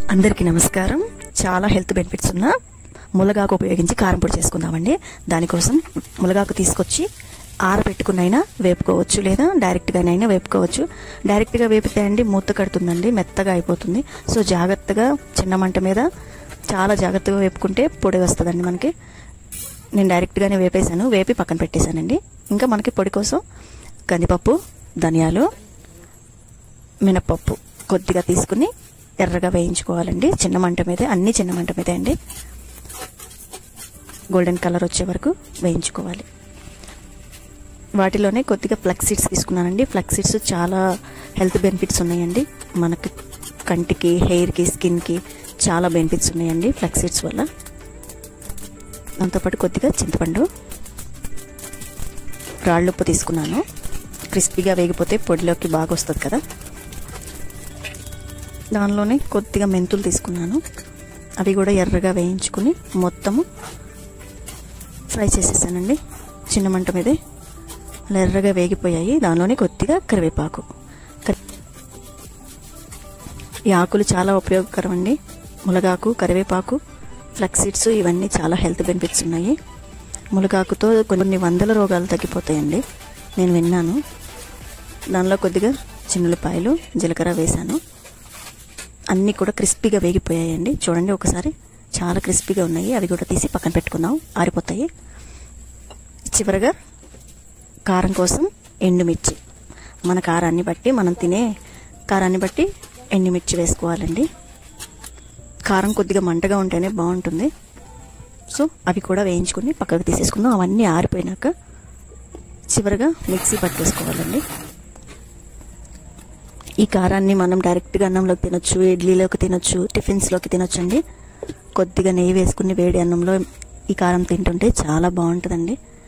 అందరికీ నమస్కారం చాలా హెల్త్ బెనిఫిట్స్ ఉన్న ములగాకు ఉపయోగించి కారం పొడి చేసుకుందామండి దానికోసం ములగాకు తీసుకొచ్చి ఆరబెట్టుకున్నైనా వేపుకోవచ్చు లేదా డైరెక్ట్గానైనా వేపుకోవచ్చు డైరెక్ట్గా వేపితే అండి మూత కడుతుందండి మెత్తగా అయిపోతుంది సో జాగ్రత్తగా చిన్న మంట మీద చాలా జాగ్రత్తగా వేపుకుంటే పొడి వస్తుందండి మనకి నేను డైరెక్ట్గానే వేపేశాను వేపి పక్కన పెట్టేశానండి ఇంకా మనకి పొడి కోసం కందిపప్పు ధనియాలు మినపప్పు కొద్దిగా తీసుకుని ఎర్రగా వేయించుకోవాలండి చిన్న మంట మీదే అన్ని చిన్న మంట మీదే అండి గోల్డెన్ కలర్ వచ్చే వరకు వేయించుకోవాలి వాటిలోనే కొద్దిగా ఫ్లక్స్ సీడ్స్ తీసుకున్నానండి ఫ్లక్స్ సీడ్స్ చాలా హెల్త్ బెనిఫిట్స్ ఉన్నాయండి మనకి కంటికి హెయిర్కి స్కిన్కి చాలా బెనిఫిట్స్ ఉన్నాయండి ఫ్లక్స్ సీడ్స్ వల్ల దాంతోపాటు కొద్దిగా చింతపండు రాళ్ళుప్పు తీసుకున్నాను క్రిస్పీగా వేగిపోతే పొడిలోకి బాగా వస్తుంది కదా దానిలోనే కొద్దిగా మెంతులు తీసుకున్నాను అవి కూడా ఎర్రగా వేయించుకుని మొత్తము ఫ్రై చేసేసానండి చిన్న మంట మీదే అలా ఎర్రగా వేగిపోయాయి దానిలోనే కొద్దిగా కరివేపాకు ఈ ఆకులు చాలా ఉపయోగకరం అండి ములగాకు కరివేపాకు ఫ్లక్సీడ్స్ ఇవన్నీ చాలా హెల్త్ బెనిఫిట్స్ ఉన్నాయి ములగాకుతో కొన్ని వందల రోగాలు తగ్గిపోతాయండి నేను విన్నాను దానిలో కొద్దిగా చిన్నులపాయలు జీలకర్ర వేశాను అన్నీ కూడా క్రిస్పీగా వేగిపోయాయండి చూడండి ఒకసారి చాలా క్రిస్పీగా ఉన్నాయి అవి కూడా తీసి పక్కన పెట్టుకుందాం ఆరిపోతాయి చివరగా కారం కోసం ఎండుమిర్చి మన కారాన్ని బట్టి మనం తినే కారాన్ని బట్టి ఎండుమిర్చి వేసుకోవాలండి కారం కొద్దిగా మంటగా ఉంటేనే బాగుంటుంది సో అవి కూడా వేయించుకుని పక్కకు తీసేసుకుందాం అవన్నీ ఆరిపోయినాక చివరిగా మిక్సీ పట్టేసుకోవాలండి ఈ కారాన్ని మనం డైరెక్ట్గా అన్నంలోకి తినొచ్చు ఇడ్లీలోకి తినొచ్చు టిఫిన్స్లోకి తినొచ్చండి కొద్దిగా నెయ్యి వేసుకుని వేడి అన్నంలో ఈ కారం తింటుంటే చాలా బాగుంటుందండి